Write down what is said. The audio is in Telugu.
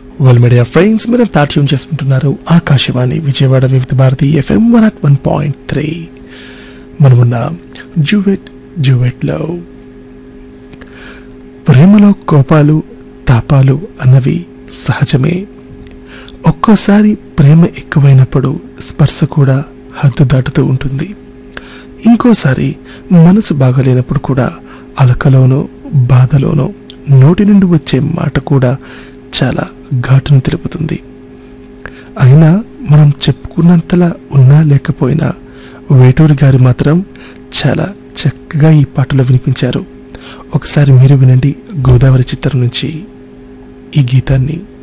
వెల్ మీడియా ఫ్రెండ్స్ మీరు తాట్యం చేసుకుంటున్నారు Akashvani Vijayawada Vividh Bharati FM one at one point three మనమున్న జూవెట్ జూవెట్లో ప్రేమలో కోపాలు తాపాలు అన్నవి సహజమే ఒక్కోసారి ప్రేమ ఎక్కువైనప్పుడు స్పర్శ కూడా హద్దు దాటుతూ ఉంటుంది ఇంకోసారి మనసు బాగలేనప్పుడు కూడా అలకలోనో బాధలోనో నోటి నుండి వచ్చే మాట కూడా చాలా ఘాటును తెలుపుతుంది అయినా మనం చెప్పుకున్నంతలా ఉన్నా లేకపోయినా వేటూరి గారు మాత్రం చాలా చక్కగా ఈ పాటలో వినిపించారు ఒకసారి మీరు వినండి గోదావరి చిత్రం నుంచి ఈ గీతాన్ని